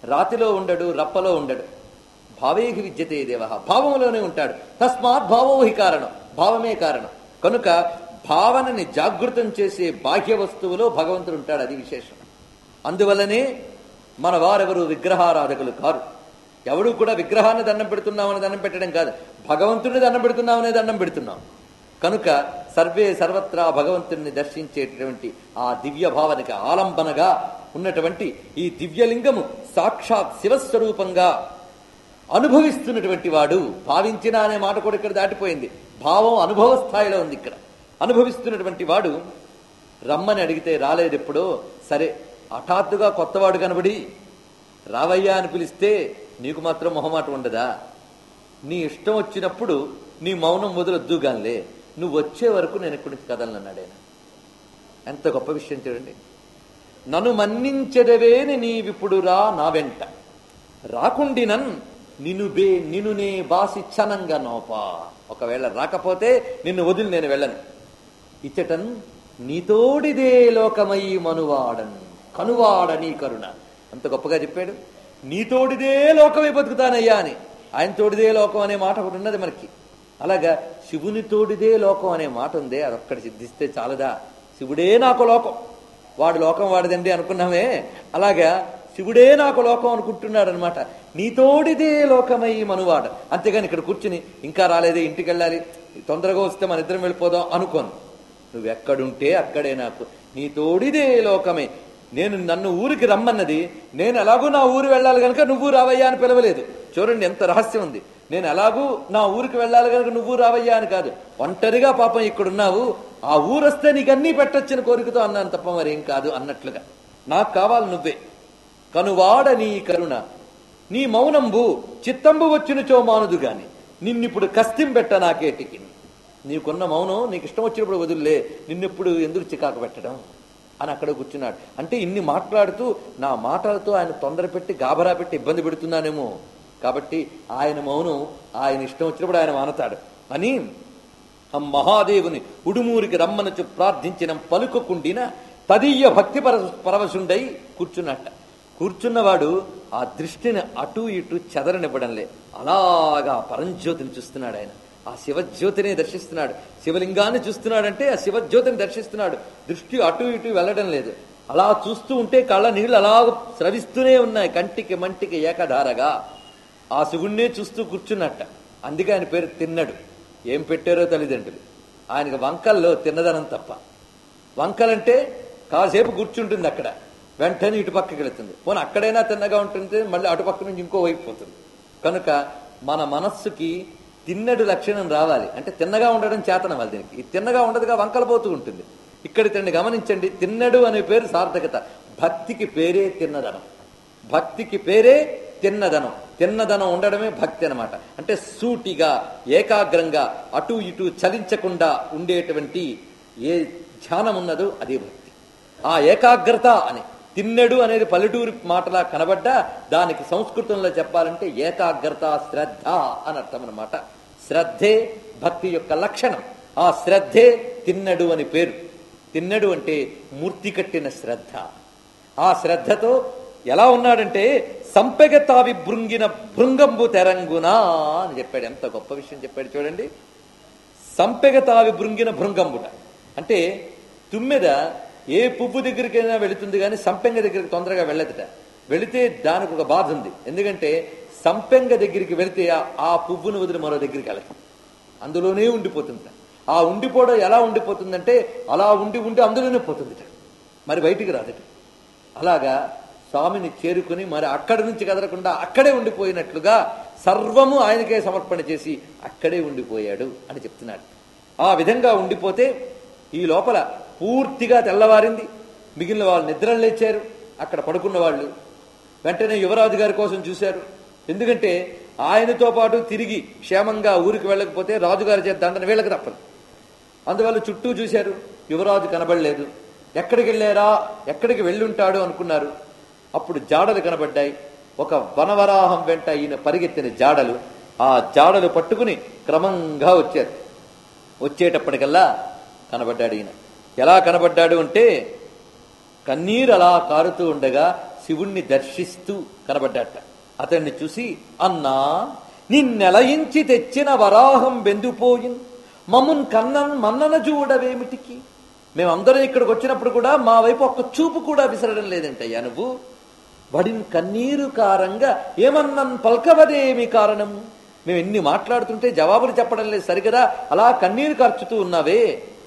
రాతిలో ఉండడు రప్పలో ఉండడు భావేహి విద్యతే దేవ భావంలోనే ఉంటాడు తస్మాత్ భావోహి కారణం భావమే కారణం కనుక భావనని జాగృతం చేసే బాహ్య వస్తువులో భగవంతుడు ఉంటాడు అది విశేషం అందువల్లనే మన వారెవరు విగ్రహారాధకులు కారు ఎవడు కూడా విగ్రహాన్ని దండం పెడుతున్నామని దండం పెట్టడం కాదు భగవంతుడిని దండం పెడుతున్నామనే దండం పెడుతున్నాం కనుక సర్వే సర్వత్రా భగవంతుడిని దర్శించేటటువంటి ఆ దివ్య భావనకి ఆలంబనగా ఉన్నటువంటి ఈ దివ్యలింగము సాక్షాత్ శివస్వరూపంగా అనుభవిస్తున్నటువంటి వాడు భావించిన అనే మాట కూడా ఇక్కడ దాటిపోయింది భావం అనుభవ స్థాయిలో ఉంది ఇక్కడ అనుభవిస్తున్నటువంటి వాడు రమ్మని అడిగితే రాలేదు ఎప్పుడో సరే హఠాత్తుగా కొత్తవాడు కనబడి రావయ్యా అని పిలిస్తే నీకు మాత్రం మొహమాట ఉండదా నీ ఇష్టం వచ్చినప్పుడు నీ మౌనం వదిలొద్దుగానిలే నువ్వు వచ్చే వరకు నేను ఇక్కడి నుంచి కదలనన్నాడు ఆయన ఎంత గొప్ప విషయం చూడండి నన్ను మన్నించెదవేని నీవిప్పుడు రా నా వెంట రాకుండినన్ నిన్ను బే నిన్నునే బాసి చనంగా నోపా ఒకవేళ రాకపోతే నిన్ను వదిలి నేను వెళ్ళను ఇచ్చటన్ నీతోడిదే లోకమై మనువాడన్ కనువాడని కరుణ అంత గొప్పగా చెప్పాడు నీతోడిదే లోకమై బతుకుతానయ్యా అని ఆయన తోడిదే లోకం అనే మాట ఒకటి ఉన్నది మనకి అలాగా శివుని తోడిదే లోకం అనే మాట ఉందే అదొక్కటి సిద్ధిస్తే చాలదా శివుడే నాకు లోకం వాడు లోకం వాడిదండి అనుకున్నామే అలాగా శివుడే నాకు లోకం అనుకుంటున్నాడు అనమాట నీతోడిదే లోకమై మనువాడు అంతేగాని ఇక్కడ కూర్చుని ఇంకా రాలేదే ఇంటికి వెళ్ళాలి తొందరగా వస్తే మన ఇద్దరం వెళ్ళిపోదాం అనుకోను నువ్వు ఎక్కడుంటే అక్కడే నాకు నీ తోడిదే లోకమే నేను నన్ను ఊరికి రమ్మన్నది నేను ఎలాగూ నా ఊరు వెళ్ళాలి కనుక నువ్వు రావయ్యా అని పిలవలేదు చూడండి ఎంత రహస్యం ఉంది నేను ఎలాగూ నా ఊరికి వెళ్ళాలి కనుక నువ్వు రావయ్యా అని కాదు ఒంటరిగా పాపం ఇక్కడున్నావు ఆ ఊరు వస్తే నీకు అన్నీ పెట్టొచ్చిన కోరికతో అన్నాను తప్ప మరేం కాదు అన్నట్లుగా నాకు కావాలి నువ్వే కనువాడ నీ కరుణ నీ మౌనంబు చిత్తంబు వచ్చిన చోమానుదు గాని నిన్నిప్పుడు కస్తిం పెట్ట నాకేటికి నీకున్న మౌనం నీకు ఇష్టం వచ్చినప్పుడు వదిలే నిన్నెప్పుడు ఎందుకు చికాకు పెట్టడం అని అక్కడ కూర్చున్నాడు అంటే ఇన్ని మాట్లాడుతూ నా మాటలతో ఆయన తొందర పెట్టి గాబరా పెట్టి ఇబ్బంది పెడుతున్నానేమో కాబట్టి ఆయన మౌనం ఆయన ఇష్టం వచ్చినప్పుడు ఆయన మానతాడు అని ఆ మహాదేవుని ఉడుమూరికి రమ్మనచు ప్రార్థించిన పలుకకుండిన తదీయ భక్తి పర పరవశుండై కూర్చున్నట్ట కూర్చున్నవాడు ఆ దృష్టిని అటు ఇటు చెదరనివ్వడంలే అలాగా పరంజ్యోతిని చూస్తున్నాడు ఆయన ఆ శివజ్యోతిని దర్శిస్తున్నాడు శివలింగాన్ని చూస్తున్నాడంటే ఆ శివజ్యోతిని దర్శిస్తున్నాడు దృష్టి అటు ఇటు వెళ్ళడం లేదు అలా చూస్తూ ఉంటే కళ్ళ నీళ్లు అలా స్రవిస్తూనే ఉన్నాయి కంటికి మంటికి ఏకధారగా ఆ శివుణ్ణే చూస్తూ కూర్చున్నట్ట అందుకే ఆయన పేరు తిన్నడు ఏం పెట్టారో తల్లిదండ్రులు ఆయనకి వంకల్లో తిన్నదనం తప్ప వంకలంటే కాసేపు కూర్చుంటుంది అక్కడ వెంటనే ఇటు పక్కకి వెళుతుంది పోనీ అక్కడైనా తిన్నగా ఉంటుంది మళ్ళీ అటుపక్క నుంచి ఇంకో వైపు పోతుంది కనుక మన మనస్సుకి తిన్నడు లక్షణం రావాలి అంటే తిన్నగా ఉండడం చేతనవాలి దీనికి ఈ తిన్నగా ఉండదుగా వంకలు పోతూ ఉంటుంది ఇక్కడ తిండి గమనించండి తిన్నడు అనే పేరు సార్థకత భక్తికి పేరే తిన్నదనం భక్తికి పేరే తిన్నదనం తిన్నదనం ఉండడమే భక్తి అన్నమాట అంటే సూటిగా ఏకాగ్రంగా అటు ఇటు చలించకుండా ఉండేటువంటి ఏ ధ్యానం ఉన్నదో అదే భక్తి ఆ ఏకాగ్రత అని తిన్నెడు అనేది పల్లెటూరి మాటలా కనబడ్డా దానికి సంస్కృతంలో చెప్పాలంటే ఏకాగ్రత శ్రద్ధ అని అర్థం అనమాట శ్రద్ధే భక్తి యొక్క లక్షణం ఆ శ్రద్ధే తిన్నడు అని పేరు తిన్నడు అంటే మూర్తి కట్టిన శ్రద్ధ ఆ శ్రద్ధతో ఎలా ఉన్నాడంటే సంపెగ తావి భృంగిన భృంగంబు తెరంగునా అని చెప్పాడు ఎంత గొప్ప విషయం చెప్పాడు చూడండి సంపెగ తావి భృంగిన భృంగంబుట అంటే తుమ్మెద ఏ పువ్వు దగ్గరికైనా వెళుతుంది కానీ సంపెంగ దగ్గరికి తొందరగా వెళ్ళదుట వెళితే దానికి ఒక బాధ ఉంది ఎందుకంటే సంపెంగ దగ్గరికి వెళితే ఆ- ఆ పువ్వును వదిలి మరో దగ్గరికి వెళతాం అందులోనే ఉండిపోతుంది ఆ ఉండిపోవడం ఎలా ఉండిపోతుందంటే అలా ఉండి ఉండి అందులోనే పోతుందిట మరి బయటికి రాదట అలాగా స్వామిని చేరుకుని మరి అక్కడి నుంచి కదలకుండా అక్కడే ఉండిపోయినట్లుగా సర్వము ఆయనకే సమర్పణ చేసి అక్కడే ఉండిపోయాడు అని చెప్తున్నాడు ఆ విధంగా ఉండిపోతే ఈ లోపల పూర్తిగా తెల్లవారింది మిగిలిన వాళ్ళు నిద్రలు లేచారు అక్కడ పడుకున్న వాళ్ళు వెంటనే యువరాజు గారి కోసం చూశారు ఎందుకంటే ఆయనతో పాటు తిరిగి క్షేమంగా ఊరికి వెళ్ళకపోతే రాజుగారి చేత దండన వీళ్ళకి తప్పదు అందువల్ల చుట్టూ చూశారు యువరాజు కనబడలేదు ఎక్కడికి వెళ్ళారా ఎక్కడికి వెళ్ళుంటాడు అనుకున్నారు అప్పుడు జాడలు కనబడ్డాయి ఒక వనవరాహం వెంట ఈయన పరిగెత్తిన జాడలు ఆ జాడలు పట్టుకుని క్రమంగా వచ్చారు వచ్చేటప్పటికల్లా కనబడ్డాడు ఈయన ఎలా కనబడ్డాడు అంటే కన్నీరు అలా కారుతూ ఉండగా శివుణ్ణి దర్శిస్తూ కనబడ్డాట అతన్ని చూసి అన్నా నిన్నెలయించి తెచ్చిన వరాహం బెందుపోయిన్ మమ్మున్ కన్నన్ మన్నన చూడవేమిటికి మేమందరం ఇక్కడికి వచ్చినప్పుడు కూడా మా వైపు ఒక్క చూపు కూడా విసరడం లేదంటయ్యా నువ్వు వడిన్ కన్నీరు కారంగా ఏమన్నన్ పల్కవదేమి కారణం మేము ఎన్ని మాట్లాడుతుంటే జవాబులు చెప్పడం లేదు సరిగదా అలా కన్నీరు కార్చుతూ ఉన్నావే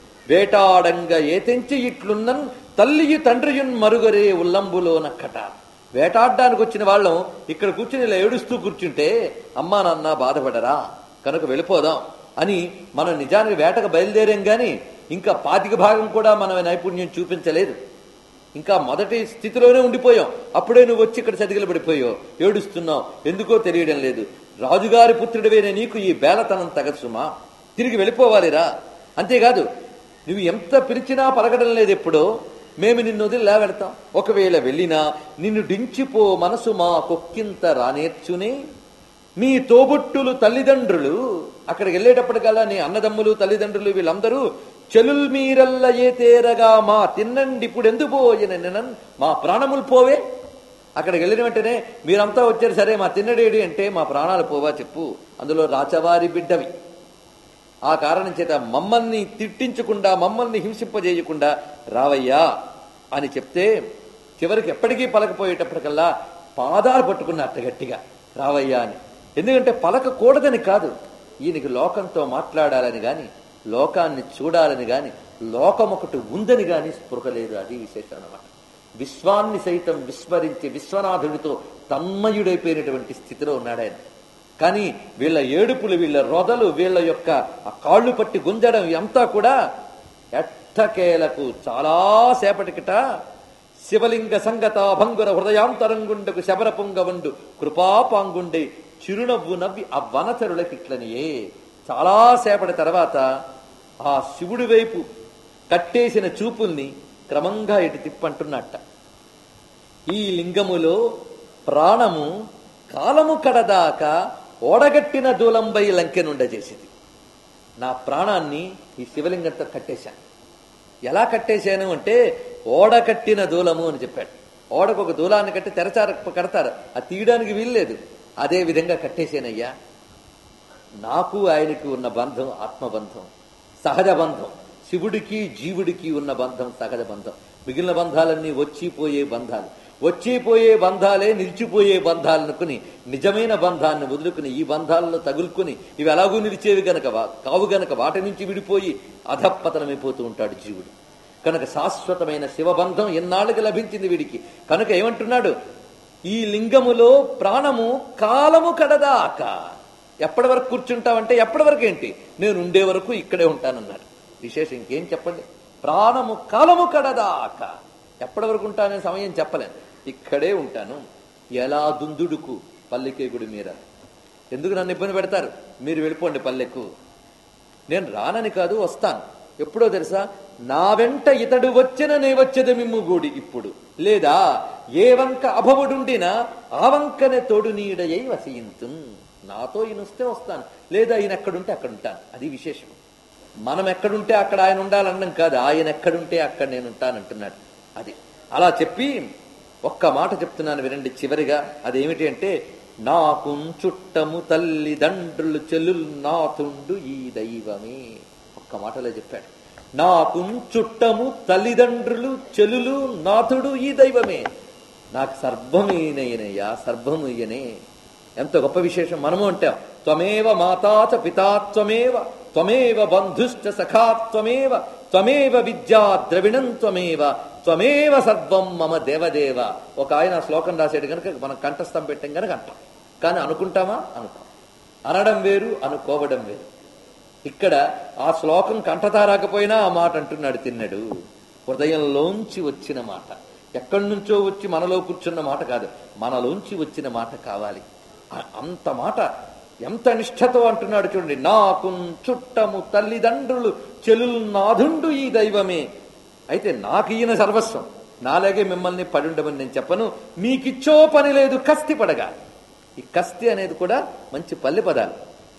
వేటాడంగా ఏ తెంచి ఇట్లున్నన్ తల్లియు తండ్రియున్ మరుగరే ఉల్లంబులోనక్కట వేటాడడానికి వచ్చిన వాళ్ళం ఇక్కడ కూర్చుని ఇలా ఏడుస్తూ కూర్చుంటే అమ్మా నాన్న బాధపడరా కనుక వెళ్ళిపోదాం అని మనం నిజానికి వేటకు బయలుదేరాం గాని ఇంకా పాతిక భాగం కూడా మన నైపుణ్యం చూపించలేదు ఇంకా మొదటి స్థితిలోనే ఉండిపోయాం అప్పుడే నువ్వు వచ్చి ఇక్కడ చదిగిలు పడిపోయావు ఏడుస్తున్నావు ఎందుకో తెలియడం లేదు రాజుగారి పుత్రుడివైన నీకు ఈ బేలతనం తగసుమా తిరిగి వెళ్ళిపోవాలిరా అంతేకాదు నువ్వు ఎంత పిలిచినా పలకడం లేదు ఎప్పుడో మేము నిన్ను వదిలి లేవెడతాం ఒకవేళ వెళ్ళినా నిన్ను డించిపో మనసు మా కొక్కింత రానేర్చునే మీ తోబుట్టులు తల్లిదండ్రులు అక్కడికి వెళ్ళేటప్పటికల్లా నీ అన్నదమ్ములు తల్లిదండ్రులు వీళ్ళందరూ చెలుల్ మీరల్ల ఏ తేరగా మా తిన్నండి ఇప్పుడు ఎందు పోయిన నినన్ మా ప్రాణములు పోవే అక్కడికి వెళ్ళిన వెంటనే మీరంతా వచ్చారు సరే మా తిన్నడేడి అంటే మా ప్రాణాలు పోవా చెప్పు అందులో రాచవారి బిడ్డవి ఆ కారణం చేత మమ్మల్ని తిట్టించకుండా మమ్మల్ని హింసింపజేయకుండా రావయ్యా అని చెప్తే చివరికి ఎప్పటికీ పలకపోయేటప్పటికల్లా పాదాలు పట్టుకున్నట్ట గట్టిగా రావయ్యా అని ఎందుకంటే పలకకూడదని కాదు ఈయనకి లోకంతో మాట్లాడాలని గాని లోకాన్ని చూడాలని గాని లోకం ఒకటి ఉందని గాని స్పృహ లేదు అది విశేషం అన్నమాట విశ్వాన్ని సైతం విస్మరించి విశ్వనాథుడితో తన్మయుడైపోయినటువంటి స్థితిలో ఉన్నాడు ఆయన కానీ వీళ్ళ ఏడుపులు వీళ్ళ రొదలు వీళ్ళ యొక్క ఆ కాళ్ళు పట్టి గుంజడం అంతా కూడా ఎట్టకేలకు చాలా సేపటికిట శివలింగ సంగత భంగుర హృదయాంతరంగుండకు శబర పొంగవండు కృపాపాంగుండే చిరునవ్వు నవ్వి ఆ వనచరులకిట్లనియే చాలా సేపటి తర్వాత ఆ శివుడి వైపు కట్టేసిన చూపుల్ని క్రమంగా ఇటు తిప్పంటున్నట్ట ఈ లింగములో ప్రాణము కాలము కడదాకా ఓడగట్టిన దూలంబై లంకెనుండ చేసింది నా ప్రాణాన్ని ఈ శివలింగంతో కట్టేశాను ఎలా కట్టేశాను అంటే ఓడ కట్టిన దూలము అని చెప్పాడు ఓడకు ఒక దూలాన్ని కట్టి తెరచార కడతారు అది తీయడానికి వీల్లేదు అదే విధంగా కట్టేశానయ్యా నాకు ఆయనకి ఉన్న బంధం ఆత్మబంధం సహజ బంధం శివుడికి జీవుడికి ఉన్న బంధం సహజ బంధం మిగిలిన బంధాలన్నీ వచ్చిపోయే బంధాలు వచ్చిపోయే బంధాలే నిలిచిపోయే బంధాలు అనుకుని నిజమైన బంధాన్ని వదులుకుని ఈ బంధాలలో తగులుకుని ఇవి ఎలాగూ నిలిచేవి గనక వా- కావు గనక వాటి నుంచి విడిపోయి అధపతనమైపోతూ ఉంటాడు జీవుడు కనుక శాశ్వతమైన శివబంధం ఎన్నాళ్ళకి లభించింది వీడికి కనుక ఏమంటున్నాడు ఈ లింగములో ప్రాణము కాలము కడదాక ఎప్పటి వరకు కూర్చుంటావంటే ఎప్పటి వరకు ఏంటి నేను ఉండే వరకు ఇక్కడే ఉంటానన్నాడు విశేషం ఇంకేం చెప్పండి ప్రాణము కాలము కడదాక ఎప్పటి వరకు ఉంటానని సమయం చెప్పలేను ఇక్కడే ఉంటాను ఎలా దుందుడుకు పల్లెకే గుడి మీర ఎందుకు నన్ను ఇబ్బంది పెడతారు మీరు వెళ్ళిపోండి పల్లెకు నేను రానని కాదు వస్తాను ఎప్పుడో తెలుసా నా వెంట ఇతడు వచ్చిన నే వచ్చేది మిమ్ము గూడి ఇప్పుడు లేదా ఏ వంక అభవుడుండినా ఆ వంకనే తోడు నీడయై వసయింతు నాతో ఈయన వస్తే వస్తాను లేదా ఈయన ఎక్కడుంటే అక్కడ ఉంటాను అది విశేషం మనం ఎక్కడుంటే అక్కడ ఆయన ఉండాలన్నం కాదు ఆయన ఎక్కడుంటే అక్కడ నేను ఉంటానంటున్నాడు అది అలా చెప్పి ఒక్క మాట చెప్తున్నాను వినండి చివరిగా అదేమిటి అంటే నాకు చుట్టము తల్లిదండ్రులు చెల్లులు నాతుండు ఈ దైవమే ఒక్క మాటలో చెప్పాడు నాకు చుట్టము తల్లిదండ్రులు చెల్లులు నాథుడు ఈ దైవమే నాకు సర్వమేనయ్యనయ్యా సర్వము ఈయనే ఎంత గొప్ప విశేషం మనము అంటాం త్వమేవ మాతాచ పితాత్వమేవ త్వమేవ బంధుశ్చ సఖాత్వమేవ త్వమేవ విద్యా ద్రవిణం త్వమేవ త్వమేవ సర్వం మమ దేవదేవ ఒక ఆయన ఆ శ్లోకం రాసాడు కనుక మనం కంఠస్థం పెట్టాం కనుక అంటాం కానీ అనుకుంటామా అనుకోం అనడం వేరు అనుకోవడం వేరు ఇక్కడ ఆ శ్లోకం కంఠతా రాకపోయినా ఆ మాట అంటున్నాడు తిన్నడు హృదయంలోంచి వచ్చిన మాట ఎక్కడి నుంచో వచ్చి మనలో కూర్చున్న మాట కాదు మనలోంచి వచ్చిన మాట కావాలి ఆ- అంత మాట ఎంత నిష్ఠతో అంటున్నాడు చూడండి నాకు చుట్టము తల్లిదండ్రులు చెలులు నాథుండు ఈ దైవమే అయితే నాకు ఈయన సర్వస్వం నాలాగే మిమ్మల్ని పడుండమని నేను చెప్పను మీకిచ్చో పని లేదు కస్తి పడగా ఈ కస్తి అనేది కూడా మంచి పల్లె పదాలు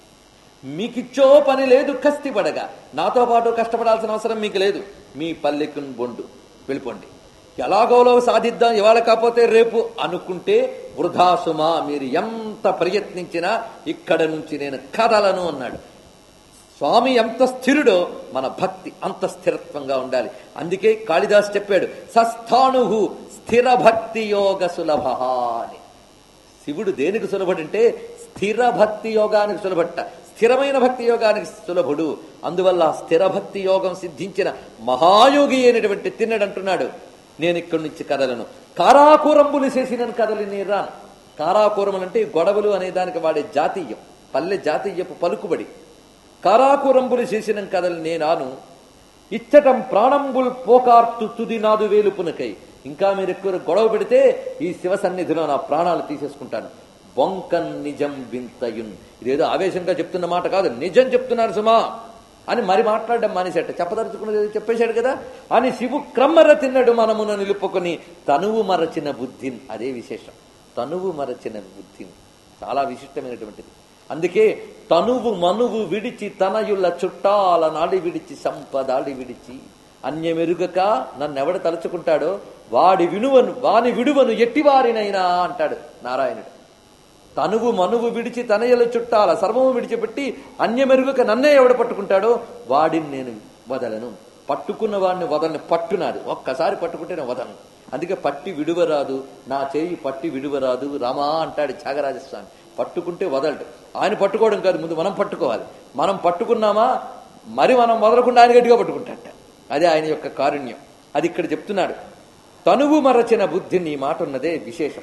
మీకిచ్చో పని లేదు కస్తి పడగా నాతో పాటు కష్టపడాల్సిన అవసరం మీకు లేదు మీ పల్లెకున్ బొండు వెళ్ళిపోండి ఎలాగోలో సాధిద్దాం ఇవాళ కాకపోతే రేపు అనుకుంటే వృధాసుమా మీరు ఎంత ప్రయత్నించినా ఇక్కడ నుంచి నేను కదలను అన్నాడు స్వామి ఎంత స్థిరుడో మన భక్తి అంత స్థిరత్వంగా ఉండాలి అందుకే కాళిదాస్ చెప్పాడు సస్థాణు స్థిర భక్తి యోగ సులభ అని శివుడు దేనికి సులభుడంటే స్థిర భక్తి యోగానికి సులభట్ట స్థిరమైన భక్తి యోగానికి సులభుడు అందువల్ల ఆ స్థిర భక్తి యోగం సిద్ధించిన మహాయోగి అయినటువంటి తిన్నడంటున్నాడు నేను ఇక్కడి నుంచి కదలను కారాకూరంబులు చేసిన కదలి నేను రాను కారాకూరములు అంటే గొడవలు అనే దానికి వాడే జాతీయం పల్లె జాతీయపు పలుకుబడి కారాకూరంబులు చేసిన కదలి నేనాను ఇచ్చటం ప్రాణంబుల్ పోకార్తు తుది నాదు వేలుపునకై ఇంకా మీరు ఎక్కువ గొడవ పెడితే ఈ శివ సన్నిధిలో నా ప్రాణాలు తీసేసుకుంటాను బొంకన్ నిజం వింతయున్ ఇదేదో ఆవేశంగా చెప్తున్న మాట కాదు నిజం చెప్తున్నారు సుమా అని మరి మాట్లాడడం మానేసేట చెప్పదలుచుకున్నది ఏదో చెప్పేశాడు కదా అని శివు క్రమ్మర తిన్నడు మనమున నిలుపుకొని తనువు మరచిన బుద్ధిని అదే విశేషం తనువు మరచిన బుద్ధిని చాలా విశిష్టమైనటువంటిది అందుకే తనువు మనువు విడిచి తనయుల చుట్టాల నాడి విడిచి సంపదాడి విడిచి అన్యమెరుగక నన్నెవడ తలుచుకుంటాడో వాడి వినువను వాని విడువను ఎట్టివారినైనా అంటాడు నారాయణుడు తనువు మనువు విడిచి తనయల చుట్టాల సర్వము విడిచిపెట్టి అన్యమెరుగక నన్నే ఎవడ పట్టుకుంటాడో వాడిని నేను వదలను పట్టుకున్న వాడిని వదలని పట్టునాడు ఒక్కసారి పట్టుకుంటే నేను వదలను అందుకే పట్టి విడువరాదు నా చేయి పట్టి విడువరాదు రామా అంటాడు త్యాగరాజస్వామి పట్టుకుంటే వదలడు ఆయన పట్టుకోవడం కాదు ముందు మనం పట్టుకోవాలి మనం పట్టుకున్నామా మరి మనం వదలకుండా ఆయన గట్టిగా పట్టుకుంటాట అదే ఆయన యొక్క కారుణ్యం అది ఇక్కడ చెప్తున్నాడు తనువు మరచిన బుద్ధిని ఈ మాట ఉన్నదే విశేషం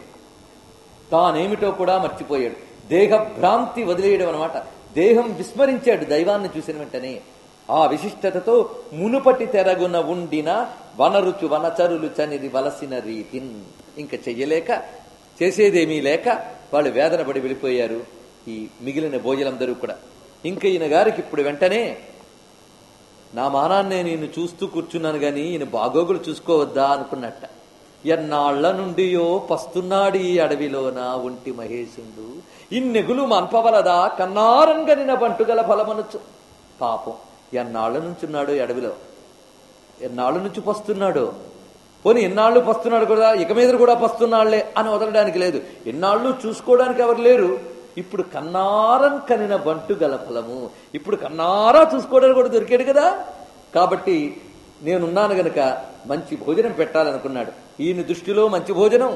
తానేమిటో కూడా మర్చిపోయాడు దేహ భ్రాంతి వదిలేయడం అనమాట దేహం విస్మరించాడు దైవాన్ని చూసిన వెంటనే ఆ విశిష్టతతో మునుపటి తెరగున ఉండిన వనరుచు వనచరులు చనిది వలసిన రీతిన్ ఇంకా చెయ్యలేక చేసేదేమీ లేక వాళ్ళు వేదన పడి వెళ్ళిపోయారు ఈ మిగిలిన భోజనందరూ కూడా ఇంకా ఈయన గారికి ఇప్పుడు వెంటనే నా మానాన్నే నేను చూస్తూ కూర్చున్నాను గాని ఈయన బాగోగులు చూసుకోవద్దా అనుకున్నట్ట ఎన్నాళ్ల నుండియో పస్తున్నాడు ఈ అడవిలోన ఒంటి మహేశుండు ఇన్నెగులు మన్పవలదా కన్నారంగనిన బంటుగల ఫలమనొచ్చు పాపం ఎన్నాళ్ల నుంచున్నాడు ఈ అడవిలో ఎన్నాళ్ళ నుంచి పస్తున్నాడు పోనీ ఎన్నాళ్ళు పస్తున్నాడు కూడా ఇక మీద కూడా పస్తున్నాళ్లే అని వదలడానికి లేదు ఎన్నాళ్ళు చూసుకోవడానికి ఎవరు లేరు ఇప్పుడు కన్నారం కనిన బంటు గల ఫలము ఇప్పుడు కన్నారా చూసుకోవడానికి కూడా దొరికాడు కదా కాబట్టి నేనున్నాను గనక మంచి భోజనం పెట్టాలనుకున్నాడు ఈయన దృష్టిలో మంచి భోజనం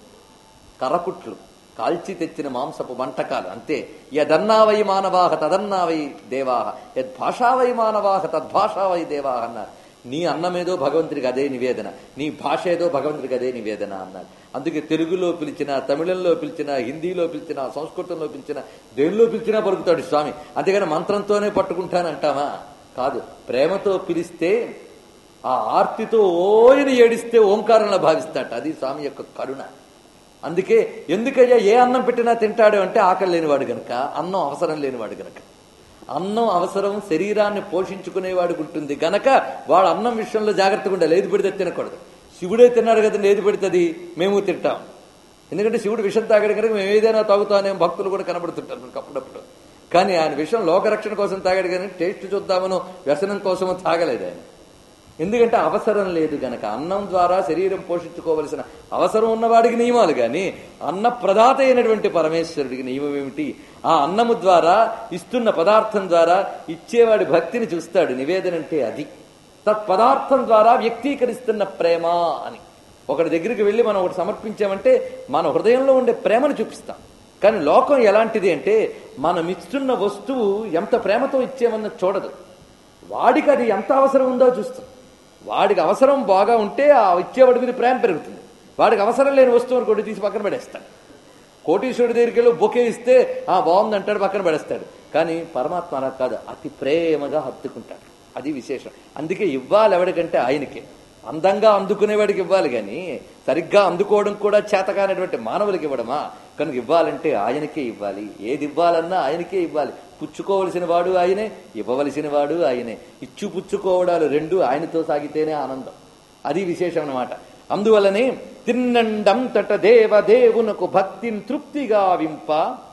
కరపుట్లు కాల్చి తెచ్చిన మాంసపు వంటకాలు అంతే యదన్నావై మానవాహ తదన్నావై దేవాహ యద్భాషావై మానవాహ తద్భాషావై దేవాహ అన్నారు నీ అన్నమేదో భగవంతుడికి అదే నివేదన నీ భాష ఏదో భగవంతుడికి అదే నివేదన అన్నాడు అందుకే తెలుగులో పిలిచిన తమిళంలో పిలిచిన హిందీలో పిలిచిన సంస్కృతంలో పిలిచిన దేనిలో పిలిచినా పలుకుతాడు స్వామి అంతేగాని మంత్రంతోనే పట్టుకుంటానంటావా కాదు ప్రేమతో పిలిస్తే ఆ ఆర్తితో ఓయని ఏడిస్తే ఓంకారంలో భావిస్తాట అది స్వామి యొక్క కరుణ అందుకే ఎందుకయ్యా ఏ అన్నం పెట్టినా తింటాడు అంటే ఆకలి లేనివాడు గనక అన్నం అవసరం లేనివాడు గనక అన్నం అవసరం శరీరాన్ని పోషించుకునేవాడికి ఉంటుంది గనక వాడు అన్నం విషయంలో జాగ్రత్తగా ఉండాలి ఏది పెడితే తినకూడదు శివుడే తిన్నాడు కదండి ఏది పెడుతుంది మేము తింటాం ఎందుకంటే శివుడు విషం తాగాడు కనుక మేము ఏదైనా తాగుతామనే భక్తులు కూడా కనబడుతుంటారు మనకు అప్పుడప్పుడు కానీ ఆయన విషయం లోకరక్షణ కోసం తాగాడు కానీ టేస్ట్ చూద్దామనో వ్యసనం కోసమో తాగలేదు ఆయన ఎందుకంటే అవసరం లేదు గనక అన్నం ద్వారా శరీరం పోషించుకోవలసిన అవసరం ఉన్నవాడికి నియమాలు గాని అన్న ప్రదాత అయినటువంటి పరమేశ్వరుడికి నియమం ఏమిటి ఆ అన్నము ద్వారా ఇస్తున్న పదార్థం ద్వారా ఇచ్చేవాడి భక్తిని చూస్తాడు నివేదన అంటే అది తత్పదార్థం ద్వారా వ్యక్తీకరిస్తున్న ప్రేమ అని ఒకటి దగ్గరికి వెళ్ళి మనం ఒకటి సమర్పించామంటే మన హృదయంలో ఉండే ప్రేమను చూపిస్తాం కానీ లోకం ఎలాంటిది అంటే మనం ఇస్తున్న వస్తువు ఎంత ప్రేమతో ఇచ్చేమన్నది చూడదు వాడికి అది ఎంత అవసరం ఉందో చూస్తాం వాడికి అవసరం బాగా ఉంటే ఆ ఇచ్చేవాడి మీద ప్రేమ పెరుగుతుంది వాడికి అవసరం లేని వస్తువును కొట్టి తీసి పక్కన పడేస్తాడు కోటీశ్వరుడి దగ్గరికి వెళ్ళి బొకే ఇస్తే ఆ బాగుంది అంటాడు పక్కన పడేస్తాడు కానీ పరమాత్మ అలా కాదు అతి ప్రేమగా హత్తుకుంటాడు అది విశేషం అందుకే ఇవ్వాలి ఎవడికంటే ఆయనకే అందంగా అందుకునేవాడికి ఇవ్వాలి కానీ సరిగ్గా అందుకోవడం కూడా చేతకానటువంటి మానవులకి ఇవ్వడమా కనుక ఇవ్వాలంటే ఆయనకే ఇవ్వాలి ఏది ఇవ్వాలన్నా ఆయనకే ఇవ్వాలి పుచ్చుకోవలసిన వాడు ఆయనే ఇవ్వవలసిన వాడు ఆయనే ఇచ్చు పుచ్చుకోవడాలు రెండు ఆయనతో సాగితేనే ఆనందం అది విశేషం అన్నమాట అందువలనే తిన్నండంతట దేవదేవునకు భక్తిని తృప్తిగా వింప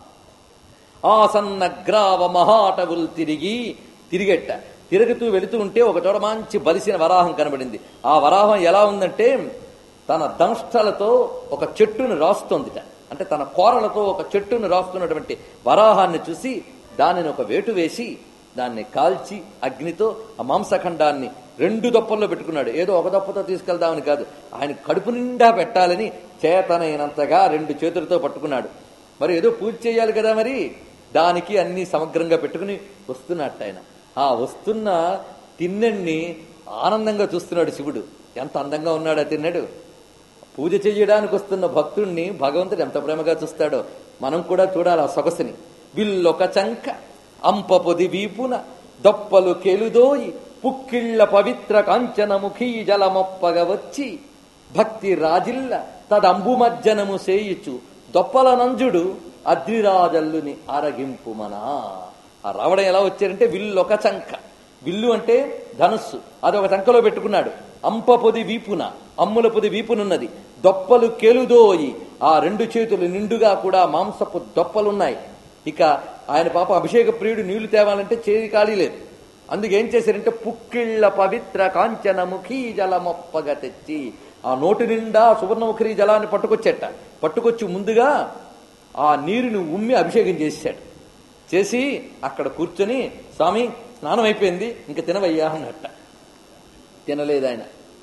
ఆసన్న గ్రావ మహాటవులు తిరిగి తిరిగెట్ట తిరుగుతూ వెళుతూ ఉంటే ఒక చోట మంచి బలిసిన వరాహం కనబడింది ఆ వరాహం ఎలా ఉందంటే తన దంష్టలతో ఒక చెట్టును రాస్తోందిట అంటే తన కోరలతో ఒక చెట్టును రాస్తున్నటువంటి వరాహాన్ని చూసి దానిని ఒక వేటు వేసి దాన్ని కాల్చి అగ్నితో ఆ మాంసఖండాన్ని రెండు దొప్పల్లో పెట్టుకున్నాడు ఏదో ఒక దొప్పతో తీసుకెళ్దామని కాదు ఆయన కడుపు నిండా పెట్టాలని చేతనైనంతగా రెండు చేతులతో పట్టుకున్నాడు మరి ఏదో పూజ చేయాలి కదా మరి దానికి అన్ని సమగ్రంగా పెట్టుకుని వస్తున్నట్టు ఆయన ఆ వస్తున్న తిన్నెన్ని ఆనందంగా చూస్తున్నాడు శివుడు ఎంత అందంగా ఉన్నాడు ఆ తిన్నడు పూజ చేయడానికి వస్తున్న భక్తుణ్ణి భగవంతుడు ఎంత ప్రేమగా చూస్తాడో మనం కూడా చూడాలి ఆ సొగసుని విల్లొక చంక అంపపొది వీపున దొప్పలు కెలుదోయి పుక్కిళ్ళ పవిత్ర కాంచనముఖీ జలమొప్పగ వచ్చి భక్తి రాజిల్ల తదంబుమజ్జనము సేయిచు దొప్పల నంజుడు అద్రిరాజల్లుని ఆరగింపుమనా ఆ రావడం ఎలా వచ్చారంటే విల్లు ఒక చంక విల్లు అంటే ధనుస్సు అది ఒక చంకలో పెట్టుకున్నాడు అంప పొది వీపున అమ్ముల పొది వీపునున్నది దొప్పలు కెలుదోయి ఆ రెండు చేతులు నిండుగా కూడా మాంసపు దొప్పలున్నాయి ఇక ఆయన పాప అభిషేక ప్రియుడు నీళ్లు తేవాలంటే చేతి ఖాళీ లేదు అందుకు ఏం చేశారంటే పుక్కిళ్ళ పవిత్ర కాంచనముఖీ జలమొప్పగా తెచ్చి ఆ నోటి నిండా సువర్ణముఖి జలాన్ని పట్టుకొచ్చేట పట్టుకొచ్చి ముందుగా ఆ నీరుని ఉమ్మి అభిషేకం చేశాడు చేసి అక్కడ కూర్చొని స్వామి స్నానం అయిపోయింది ఇంక తినవయ్యా అన్నట్ట తినలేదు ఆయన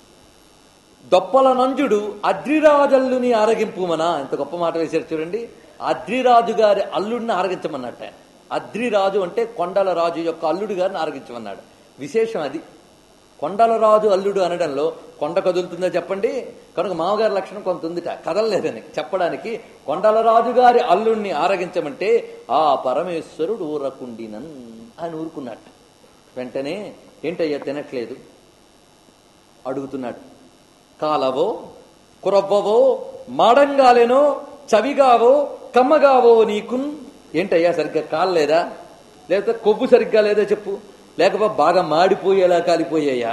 దొప్పల నంజుడు అద్రిరాజల్లుని ఆరగింపుమనా ఎంత గొప్ప మాట వేశారు చూడండి అద్రిరాజు గారి అల్లుడిని ఆరగించమన్నట్ట ఆయన. అద్రిరాజు అంటే కొండల రాజు యొక్క అల్లుడు గారిని ఆరగించమన్నాడు విశేషం అది కొండల రాజు అల్లుడు అనడంలో కొండ కదులుతుందో చెప్పండి కనుక మామగారి లక్షణం కొంత ఉందిట కదలలేదని చెప్పడానికి కొండల రాజు గారి అల్లుడిని ఆరగించమంటే ఆ పరమేశ్వరుడు ఊరకుండినన్ అని ఊరుకున్నట్ట వెంటనే ఏంటయ్యా తినట్లేదు అడుగుతున్నాడు కాలవో కురవ్వవో మాడంగాలేనో చవిగావో కమ్మగావో నీకున్ ఏంటయ్యా సరిగ్గా కాలలేదా లేకపోతే కొవ్వు సరిగ్గా లేదా చెప్పు లేకపోతే బాగా మాడిపోయేలా కాలిపోయాయా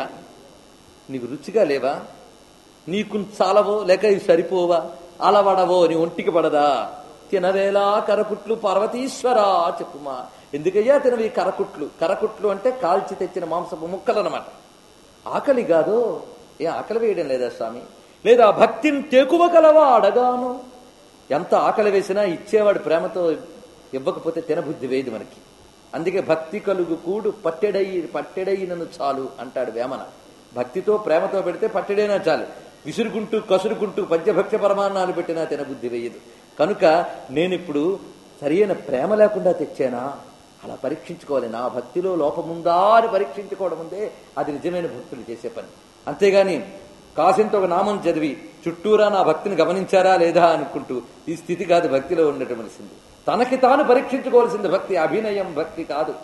నీకు రుచిగా లేవా నీకు చాలవో లేక ఇవి సరిపోవా అలవడవో నీ ఒంటికి పడదా తినవేలా కరకుట్లు పార్వతీశ్వరా చెప్పుమా ఎందుకయ్యా తినవి కరకుట్లు కరకుట్లు అంటే కాల్చి తెచ్చిన మాంసపు ముక్కలు అన్నమాట ఆకలి కాదు ఏ ఆకలి వేయడం లేదా స్వామి లేదా భక్తిని తెకువ కలవా అడగాను ఎంత ఆకలి వేసినా ఇచ్చేవాడు ప్రేమతో ఇవ్వకపోతే తినబుద్ధి వేయదు మనకి అందుకే భక్తి కలుగు కూడు పట్టెడై పట్టెడైనను చాలు అంటాడు వేమన భక్తితో ప్రేమతో పెడితే పట్టెడైనా చాలు విసురుకుంటూ కసురుకుంటూ పంచభక్తి పరమాన్నాలు పెట్టినా తినబుద్ధి వేయదు కనుక నేనిప్పుడు సరైన ప్రేమ లేకుండా తెచ్చానా అలా పరీక్షించుకోవాలి నా భక్తిలో లోపముందా అని పరీక్షించుకోవడం ఉందే అది నిజమైన భక్తులు చేసే పని అంతేగాని కాసింత ఒక నామం చదివి చుట్టూరా నా భక్తిని గమనించారా లేదా అనుకుంటూ ఈ స్థితి కాదు భక్తిలో ఉండటమలిసింది తనకి తాను పరీక్షించుకోవాల్సింది భక్తి అభినయం భక్తి కాదు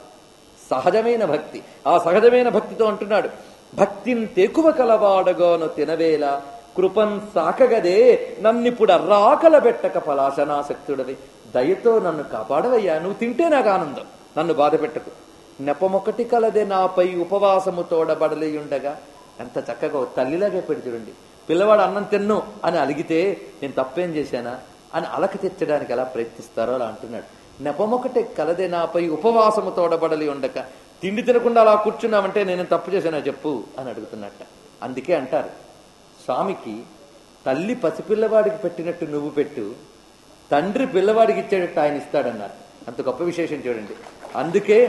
సహజమైన భక్తి ఆ సహజమైన భక్తితో అంటున్నాడు భక్తిని తెకువ కలవాడగాను తినవేల కృపన్ సాకగదే నన్నిప్పుడు అర్రాకల పెట్టక పలాశనాసక్తుడవి దయతో నన్ను కాపాడవయ్యా నువ్వు తింటే నాకు ఆనందం నన్ను బాధ పెట్టకు నెపమొకటి కలదే నాపై ఉపవాసము తోడబడలేయుండగా ఎంత చక్కగా ఓ తల్లిలాగే పెడి చూడండి పిల్లవాడు అన్నం తిన్ను అని అలిగితే నేను తప్పేం చేశానా అని అలక తెచ్చడానికి ఎలా ప్రయత్నిస్తారో అలా అంటున్నాడు నెపమొకటే కలదే నాపై ఉపవాసము తోడబడలి ఉండక తిండి తినకుండా అలా కూర్చున్నామంటే నేను తప్పు చేశానా చెప్పు అని అడుగుతున్నట్ట అందుకే అంటారు స్వామికి తల్లి పసిపిల్లవాడికి పెట్టినట్టు నువ్వు పెట్టు తండ్రి పిల్లవాడికి ఇచ్చేటట్టు ఆయన ఇస్తాడన్నారు అంత గొప్ప విశేషం చూడండి అందుకే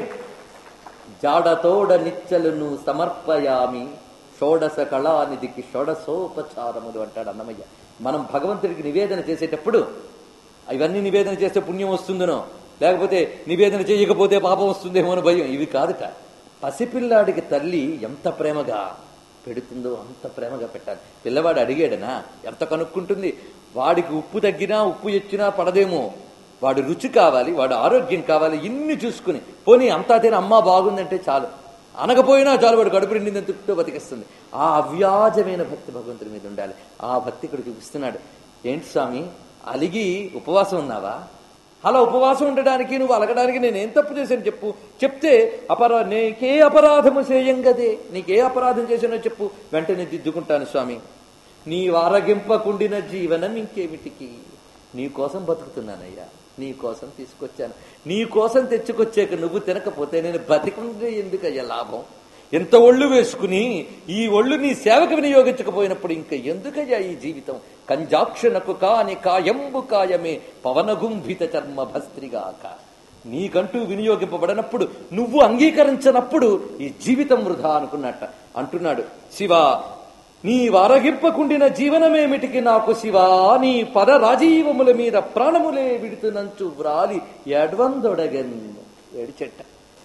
జాడతోడ నిచ్చలను సమర్పయామి షోడశ కళానిధికి షోడశోపచారములు అంటాడు అన్నమయ్య మనం భగవంతుడికి నివేదన చేసేటప్పుడు ఇవన్నీ నివేదన చేస్తే పుణ్యం వస్తుందనో లేకపోతే నివేదన చేయకపోతే పాపం వస్తుందేమో అని భయం ఇవి కాదుట పసిపిల్లాడికి తల్లి ఎంత ప్రేమగా పెడుతుందో అంత ప్రేమగా పెట్టాలి పిల్లవాడు అడిగాడనా ఎంత కనుక్కుంటుంది వాడికి ఉప్పు తగ్గినా ఉప్పు ఎచ్చినా పడదేమో వాడు రుచి కావాలి వాడు ఆరోగ్యం కావాలి ఇన్ని చూసుకుని పోనీ అంతా తిని అమ్మ బాగుందంటే చాలు అనకపోయినా చాలు వాడు కడుపు నిండిందని తిప్పుతూ బతికిస్తుంది ఆ అవ్యాజమైన భక్తి భగవంతుడి మీద ఉండాలి ఆ భక్తి ఇక్కడ చూపిస్తున్నాడు ఏంటి స్వామి అలిగి ఉపవాసం ఉన్నావా అలా ఉపవాసం ఉండడానికి నువ్వు అలగడానికి నేనేం తప్పు చేశాను చెప్పు చెప్తే అపరా నీకే అపరాధము చేయం గదే నీకే అపరాధం చేశానో చెప్పు వెంటనే దిద్దుకుంటాను స్వామి నీ వారగింపకుండిన జీవనం ఇంకేమిటికి నీ కోసం బతుకుతున్నానయ్యా నీ కోసం తీసుకొచ్చాను నీ కోసం తెచ్చుకొచ్చాక నువ్వు తినకపోతే నేను బతికుండే ఎందుకయ్యా లాభం ఎంత ఒళ్ళు వేసుకుని ఈ ఒళ్ళు నీ సేవకు వినియోగించకపోయినప్పుడు ఇంకా ఎందుకయ్యా ఈ జీవితం కంజాక్షణకు కాని కాయంబు కాయమే పవనగుంభిత చర్మ భస్త్రిగాక నీకంటూ వినియోగింపబడినప్పుడు నువ్వు అంగీకరించనప్పుడు ఈ జీవితం వృధా అనుకున్నట్ట అంటున్నాడు శివ నీ వారగింపకుండిన జీవనమేమిటికి నాకు శివా నీ పద రాజీవముల మీద ప్రాణములే విడుతునంచు వ్రాలి ఎడ్వందొడగన్ ఏడిచెట్ట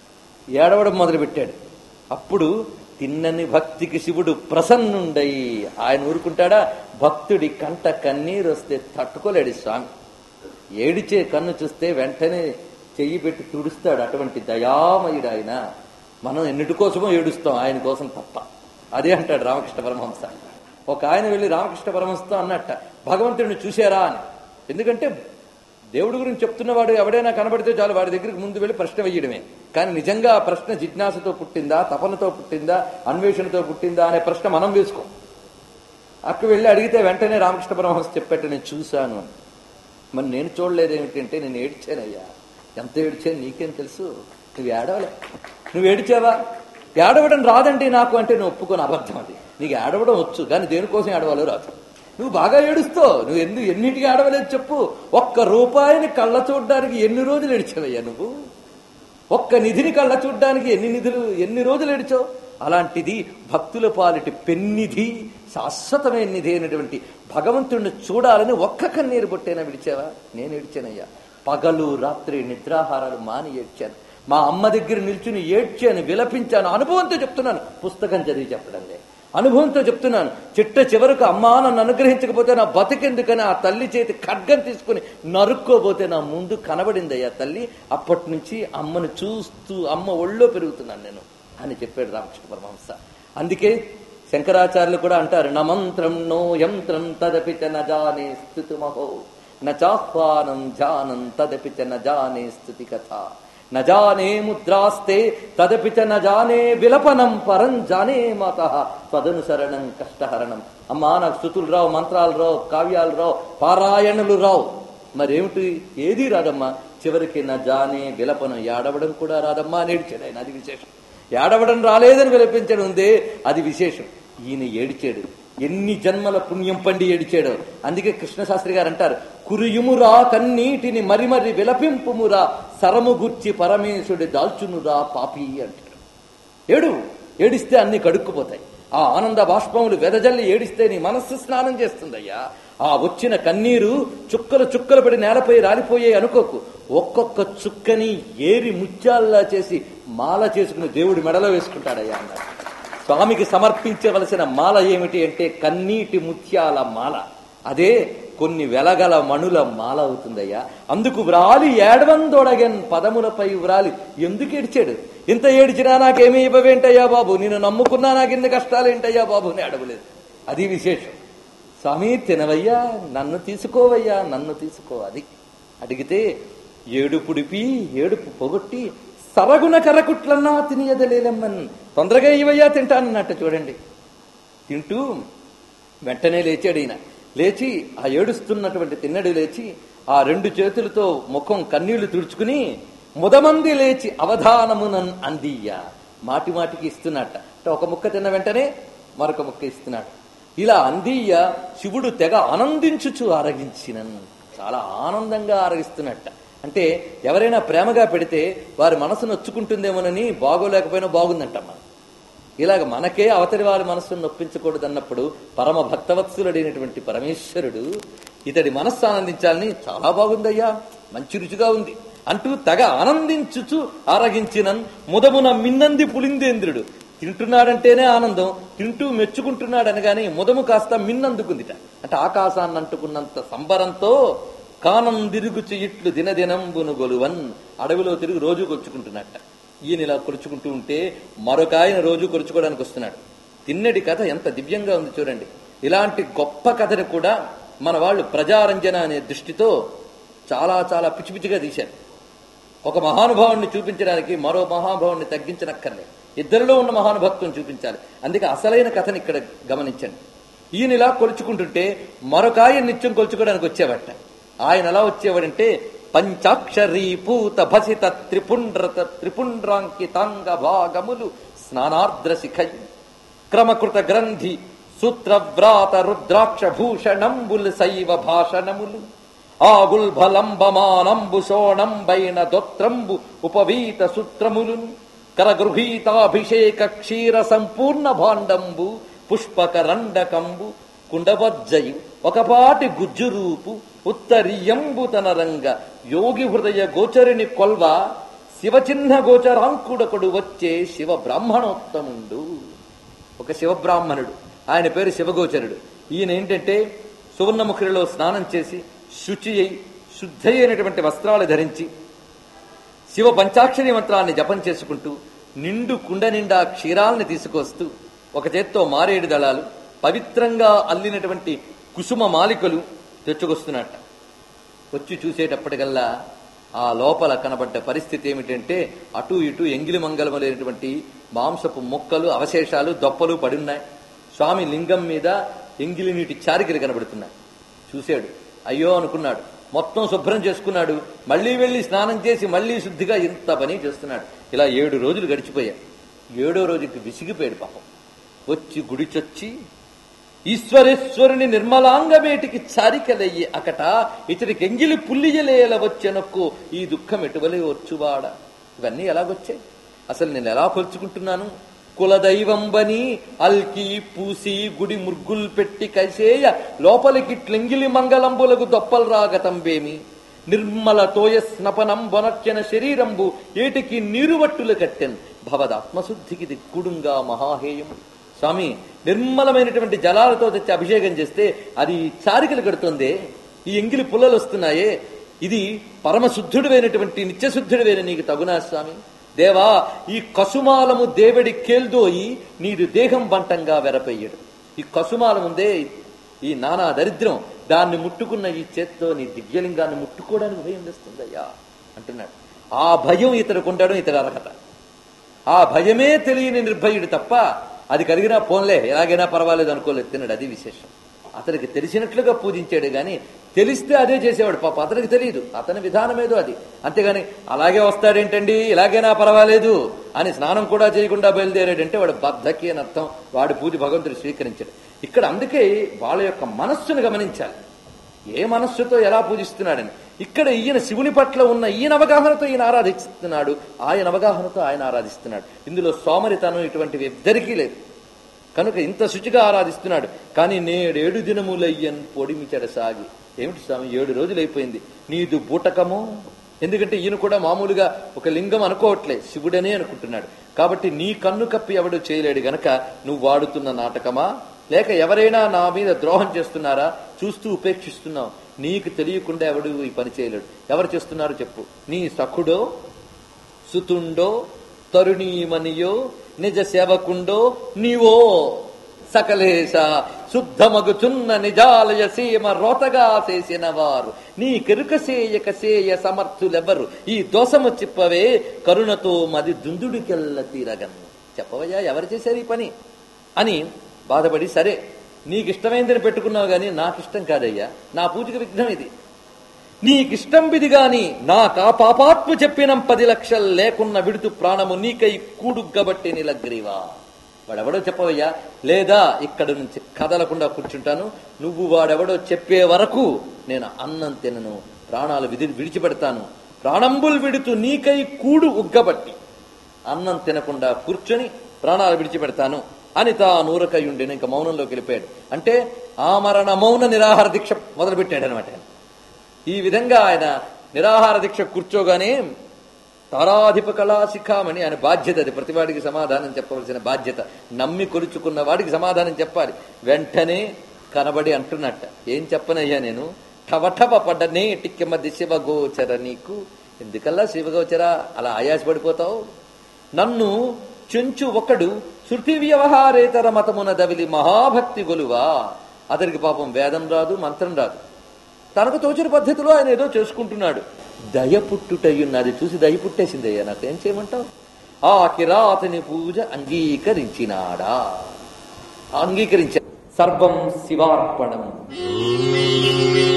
ఏడవడం మొదలుపెట్టాడు అప్పుడు తిన్నని భక్తికి శివుడు ప్రసన్నుండై ఆయన ఊరుకుంటాడా భక్తుడి కంట కన్నీరు వస్తే తట్టుకోలేడు స్వామి ఏడిచే కన్ను చూస్తే వెంటనే చెయ్యి పెట్టి తుడుస్తాడు అటువంటి దయామయుడు ఆయన మనం ఎన్నిటి కోసమో ఏడుస్తాం ఆయన కోసం తప్ప అదే అంటాడు రామకృష్ణ పరమహంస ఒక ఆయన వెళ్ళి రామకృష్ణ పరమహంసతో అన్నట్ట భగవంతుడిని చూశారా అని ఎందుకంటే దేవుడి గురించి చెప్తున్నవాడు ఎవడైనా కనబడితే చాలు వాడి దగ్గరికి ముందు వెళ్ళి ప్రశ్న వేయడమే కానీ నిజంగా ఆ ప్రశ్న జిజ్ఞాసతో పుట్టిందా తపనతో పుట్టిందా అన్వేషణతో పుట్టిందా అనే ప్రశ్న మనం వేసుకోం అక్కడ వెళ్ళి అడిగితే వెంటనే రామకృష్ణ పరమహంస చెప్పేట్టు నేను చూశాను అని మరి నేను చూడలేదు ఏమిటంటే నేను ఏడ్చానయ్యా ఎంత ఏడ్చాను నీకేం తెలుసు నువ్వు ఏడవలే నువ్వు ఏడిచావా ఏడవడం రాదండి నాకు అంటే నువ్వు ఒప్పుకొని అబద్ధం అది నీకు ఏడవడం వచ్చు కానీ దేనికోసం ఏడవాలో రాదు నువ్వు బాగా ఏడుస్తావు నువ్వు ఎందు ఎన్నింటికి ఏడవలేదు చెప్పు ఒక్క రూపాయిని కళ్ళ చూడడానికి ఎన్ని రోజులు ఏడిచావయ్యా నువ్వు ఒక్క నిధిని కళ్ళ చూడడానికి ఎన్ని నిధులు ఎన్ని రోజులు ఏడిచావు అలాంటిది భక్తుల పాలిటి పెన్నిధి శాశ్వతమైన నిధి అయినటువంటి భగవంతుడిని చూడాలని ఒక్క కన్నీరు బొట్టైనా విడిచావా నేను ఏడ్చానయ్యా పగలు రాత్రి నిద్రాహారాలు మాని ఏడ్చాను మా అమ్మ దగ్గర నిల్చుని ఏడ్చాను విలపించాను అనుభవంతో చెప్తున్నాను పుస్తకం చదివి చెప్పడం లే అనుభవంతో చెప్తున్నాను చిట్ట చివరకు అమ్మా నన్ను అనుగ్రహించకపోతే నా బతికెందుకని ఆ తల్లి చేతి ఖడ్గం తీసుకుని నరుక్కోబోతే నా ముందు కనబడింది ఆ తల్లి అప్పటి నుంచి అమ్మను చూస్తూ అమ్మ ఒళ్ళో పెరుగుతున్నాను నేను అని చెప్పాడు రామకృష్ణ పరమహంస అందుకే శంకరాచార్యులు కూడా అంటారు న మంత్రం నో యంత్రం తదపి చ నజానే స్థుతిమహో నాహ్వానం జానం తదపి చ నజానే స్థుతి కథ నజానే ముద్రాస్తే తదపి చ నజానే విలపనం పరం జానే మాత తదనుసరణం కష్టహరణం అమ్మా నాకు స్థుతులు రావు మంత్రాలు రావు కావ్యాలు రావు పారాయణలు రావు మరేమిటి ఏదీ రాదమ్మా చివరికి నా జానే విలపనం ఏడవడం కూడా రాదమ్మా అని ఏడిచాడు ఆయన అది విశేషం ఏడవడం రాలేదని విలపించడం ఉందే అది విశేషం ఈయన ఏడిచాడు ఎన్ని జన్మల పుణ్యం పండి ఏడిచాడు అందుకే కృష్ణశాస్త్రి గారు అంటారు కురియుమురా కన్నీటిని మరి మరి విలపింపుమురా సరము గుర్చి పరమేశుడి దాల్చునురా పాపి అంటాడు ఏడు ఏడిస్తే అన్ని కడుక్కుపోతాయి ఆ ఆనంద బాష్పములు వెదజల్లి ఏడిస్తే నీ మనస్సు స్నానం చేస్తుందయ్యా ఆ వచ్చిన కన్నీరు చుక్కలు చుక్కలు పడి నేలపై రాలిపోయే అనుకోకు ఒక్కొక్క చుక్కని ఏరి ముత్యాల్లా చేసి మాల చేసుకుని దేవుడి మెడలో వేసుకుంటాడయ్యా అన్నాడు స్వామికి సమర్పించవలసిన మాల ఏమిటి అంటే కన్నీటి ముత్యాల మాల అదే కొన్ని వెలగల మణుల మాల అవుతుందయ్యా అందుకు వ్రాలి ఏడవందొడగన్ పదములపై వ్రాలి ఎందుకు ఏడిచాడు ఇంత ఏడిచినా నాకేమీ ఇవ్వవేంటయ్యా బాబు నేను నమ్ముకున్నా నాకు ఇన్ని కష్టాలేంటయ్యా బాబు అని అడగలేదు అది విశేషం స్వామి తినవయ్యా నన్ను తీసుకోవయ్యా నన్ను తీసుకో అది అడిగితే ఏడుపుడిపి ఏడుపు పొగొట్టి సరగుణ కరకుట్లన్నా తినియదలేలమ్మన్ తొందరగా ఇవయ్యా తింటానన్నట్ట చూడండి తింటూ వెంటనే లేచాడు ఈయన లేచి ఆ ఏడుస్తున్నటువంటి తిన్నడు లేచి ఆ రెండు చేతులతో ముఖం కన్నీళ్లు తుడుచుకుని ముదమంది లేచి అవధానమునన్ అందియ్య మాటి మాటికి ఇస్తున్నట్ట అంటే ఒక ముక్క తిన్న వెంటనే మరొక ముక్క ఇస్తున్నాడు ఇలా అందియ్య శివుడు తెగ ఆనందించుచు ఆరగించినన్ చాలా ఆనందంగా ఆరగిస్తున్నట్ట అంటే ఎవరైనా ప్రేమగా పెడితే వారి మనసు నొచ్చుకుంటుందేమోనని బాగోలేకపోయినా బాగుందంటమ్మా ఇలాగ మనకే అవతలి వారి మనస్సును నొప్పించకూడదు అన్నప్పుడు పరమ భక్తవత్సులుడైనటువంటి పరమేశ్వరుడు ఇతడి మనస్సు ఆనందించాలని చాలా బాగుందయ్యా మంచి రుచిగా ఉంది అంటూ తెగ ఆనందించుచు ఆరగించినన్ ముదమున మిన్నంది పులిందేంద్రుడు తింటున్నాడంటేనే ఆనందం తింటూ మెచ్చుకుంటున్నాడు అనగానే ముదము కాస్త మిన్నందుకుందిట అంటే ఆకాశాన్ని అంటుకున్నంత సంబరంతో కానం తిరుగుచు ఇట్లు దినదినంబును గొలువన్ అడవిలో తిరిగి రోజు కొలుచుకుంటున్నట్ట ఈయన ఇలా కొలుచుకుంటూ ఉంటే మరొక ఆయన రోజు కొలుచుకోవడానికి వస్తున్నాడు తిన్నడి కథ ఎంత దివ్యంగా ఉంది చూడండి ఇలాంటి గొప్ప కథను కూడా మన వాళ్ళు ప్రజారంజన అనే దృష్టితో చాలా చాలా పిచ్చి పిచ్చిగా తీశారు ఒక మహానుభావుణ్ణి చూపించడానికి మరో మహానుభావుణ్ణి తగ్గించనక్కర్లే ఇద్దరిలో ఉన్న మహానుభక్తుని చూపించాలి అందుకే అసలైన కథని ఇక్కడ గమనించండి ఈయన ఇలా కొలుచుకుంటుంటే మరొక ఆయన నిత్యం కొలుచుకోవడానికి వచ్చేవట ఆయన ఎలా వచ్చేవాడంటే పంచాక్షరీ పూత భసిత త్రిపుండ్రత త్రిపుండ్రాంకితాంగ భాగములు స్నానార్ద్ర శిఖై క్రమకృత గ్రంథి సూత్రవ్రాత రుద్రాక్ష భూషణంబుల్ శైవ భాషణములు ఆగుల్ బలంబమానంబు శోణంబైన దొత్రంబు ఉపవీత సూత్రములు కరగృహీతాభిషేక క్షీర సంపూర్ణ భాండంబు పుష్పక రండకంబు కుండవజ్జయు ఒకపాటి గుజ్జురూపు ఉత్తరీయంబు తన రంగ యోగి హృదయ గోచరిని కొల్వ శివచిహ్న గోచరాంకుడకుడు వచ్చే శివ బ్రాహ్మణోత్తముండు ఒక శివబ్రాహ్మణుడు ఆయన పేరు శివగోచరుడు ఈయన ఏంటంటే సువర్ణముఖిలో స్నానం చేసి శుచి అయి శుద్ధ అయినటువంటి వస్త్రాలు ధరించి శివ పంచాక్షరి మంత్రాన్ని జపం చేసుకుంటూ నిండు కుండ నిండా క్షీరాల్ని తీసుకొస్తూ ఒక చేత్తో మారేడు దళాలు పవిత్రంగా అల్లినటువంటి కుసుమ మాలికలు తెచ్చుకొస్తున్నట్ట వచ్చి చూసేటప్పటికల్లా ఆ లోపల కనబడ్డ పరిస్థితి ఏమిటంటే అటు ఇటు ఎంగిలి మంగళములైనటువంటి మాంసపు ముక్కలు అవశేషాలు దొప్పలు పడున్నాయి స్వామి లింగం మీద ఎంగిలి నీటి చారికలు కనబడుతున్నాయి చూశాడు అయ్యో అనుకున్నాడు మొత్తం శుభ్రం చేసుకున్నాడు మళ్ళీ వెళ్ళి స్నానం చేసి మళ్ళీ శుద్ధిగా ఇంత పని చేస్తున్నాడు ఇలా ఏడు రోజులు గడిచిపోయాయి ఏడో రోజుకి విసిగిపోయాడు పాపం వచ్చి గుడిచొచ్చి ఈశ్వరేశ్వరుని నిర్మలాంగమేటికి చారికలయ్యి అకట ఇతడికి ఎంగిలి పుల్లియలేల వచ్చెనొక్కు ఈ దుఃఖం ఎటువలే వచ్చువాడ ఇవన్నీ ఎలాగొచ్చాయి అసలు నేను ఎలా కొలుచుకుంటున్నాను కులదైవంబని అల్కి పూసి గుడి ముర్గుల్ పెట్టి కైసేయ లోపలికి ట్లెంగిలి మంగళంబులకు దొప్పలు రాగతంబేమి నిర్మల తోయ స్నపనం బొనర్చన శరీరంబు ఏటికి నీరువట్టులు కట్టెన్ భవదాత్మశుద్ధికి దిక్కుడుంగా మహాహేయం స్వామి నిర్మలమైనటువంటి జలాలతో తెచ్చి అభిషేకం చేస్తే అది చారికలు కడుతుంది ఈ ఎంగిలి పుల్లలు వస్తున్నాయే ఇది పరమశుద్ధుడివైనటువంటి నిత్యశుద్ధుడివైన నీకు తగునా స్వామి దేవా ఈ కసుమాలము దేవడి కేల్దోయి నీదు దేహం బంటంగా వెరపెయ్యడు ఈ కసుమాలముందే ఈ నానా దరిద్రం దాన్ని ముట్టుకున్న ఈ చేత్తో నీ దివ్యలింగాన్ని ముట్టుకోవడానికి భయం వేస్తుందయ్యా అంటున్నాడు ఆ భయం ఇతడు కొంటాడు ఇతడు అర్హత ఆ భయమే తెలియని నిర్భయుడు తప్ప అది కలిగినా పోన్లే ఎలాగైనా పర్వాలేదు అనుకోలేదు తిన్నాడు అది విశేషం అతనికి తెలిసినట్లుగా పూజించాడు గాని తెలిస్తే అదే చేసేవాడు పాప అతనికి తెలియదు అతని విధానమేదో అది అంతేగాని అలాగే వస్తాడేంటండి ఇలాగైనా పర్వాలేదు అని స్నానం కూడా చేయకుండా బయలుదేరాడంటే వాడు బద్ధకి అని అర్థం వాడి పూజ భగవంతుడు స్వీకరించాడు ఇక్కడ అందుకే వాళ్ళ యొక్క మనస్సును గమనించాలి ఏ మనస్సుతో ఎలా పూజిస్తున్నాడని ఇక్కడ ఈయన శివుని పట్ల ఉన్న ఈయన అవగాహనతో ఈయన ఆరాధిస్తున్నాడు ఆయన అవగాహనతో ఆయన ఆరాధిస్తున్నాడు ఇందులో సోమరితనం ఇటువంటివి ఇద్దరికీ లేదు కనుక ఇంత శుచిగా ఆరాధిస్తున్నాడు కానీ నేడేడు దినములయ్యన్ పొడిమి సాగి ఏమిటి స్వామి ఏడు రోజులు అయిపోయింది నీదు బూటకము ఎందుకంటే ఈయన కూడా మామూలుగా ఒక లింగం అనుకోవట్లే శివుడనే అనుకుంటున్నాడు కాబట్టి నీ కన్ను కప్పి ఎవడు చేయలేడు గనక నువ్వు వాడుతున్న నాటకమా లేక ఎవరైనా నా మీద ద్రోహం చేస్తున్నారా చూస్తూ ఉపేక్షిస్తున్నావు నీకు తెలియకుండా ఎవడు ఈ పని చేయలేడు ఎవరు చేస్తున్నారో చెప్పు నీ సఖుడో సుతుండో తరుణీమనియో నిజ సేవకుండో నీవో సకలేశ శుద్ధమగుచున్న నిజాలయ సీమ రోతగా చేసిన వారు నీ కెరుక సేయక సేయ సమర్థులెవ్వరు ఈ దోషము చిప్పవే కరుణతో మది దుందుడికెల్ల తీరగన్ చెప్పవయ్యా ఎవరు చేశారు ఈ పని అని బాధపడి సరే నీకు ఇష్టమైందని పెట్టుకున్నావు గాని నాకు ఇష్టం కాదయ్యా నా పూజకి విఘ్నం ఇది నీకిష్టం విది గాని నాకా పాపాత్మ చెప్పినం పది లక్షలు లేకున్న విడుతు ప్రాణము నీకై కూడుగ్గబట్టి నిలగ్రీవా వాడెవడో చెప్పవయ్యా లేదా ఇక్కడ నుంచి కదలకుండా కూర్చుంటాను నువ్వు వాడెవడో చెప్పే వరకు నేను అన్నం తినను ప్రాణాలు విధి విడిచిపెడతాను ప్రాణంబులు విడుతూ నీకై కూడు ఉగ్గబట్టి అన్నం తినకుండా కూర్చొని ప్రాణాలు విడిచిపెడతాను అని తానూరకయుండిన ఇంకా మౌనంలోకి వెళ్ళిపోయాడు అంటే ఆమరణ మౌన నిరాహార దీక్ష మొదలుపెట్టాడు అనమాట ఆయన ఈ విధంగా ఆయన నిరాహార దీక్ష కూర్చోగానే తారాధిప కళాశిఖామణి ఆయన బాధ్యత అది ప్రతివాడికి సమాధానం చెప్పవలసిన బాధ్యత నమ్మి కొలుచుకున్న వాడికి సమాధానం చెప్పాలి వెంటనే కనబడి అంటున్నట్ట ఏం చెప్పనయ్యా నేను టవటవ పడ్డనే టిక్కెమది శివగోచర నీకు ఎందుకల్లా శివగోచర అలా ఆయాసపడిపోతావు నన్ను చెంచు ఒకడు శృతి వ్యవహారేతర మతమున దవిలి మహాభక్తి గొలువా అతనికి పాపం వేదం రాదు మంత్రం రాదు తనకు తోచిన పద్ధతిలో ఆయన ఏదో చేసుకుంటున్నాడు దయ పుట్టుటయ్యున్నది చూసి దయ పుట్టేసిందయ్యా నాకు ఏం చేయమంటావు ఆ కిరాతని పూజ అంగీకరించినాడా అంగీకరించా సర్వం శివార్పణం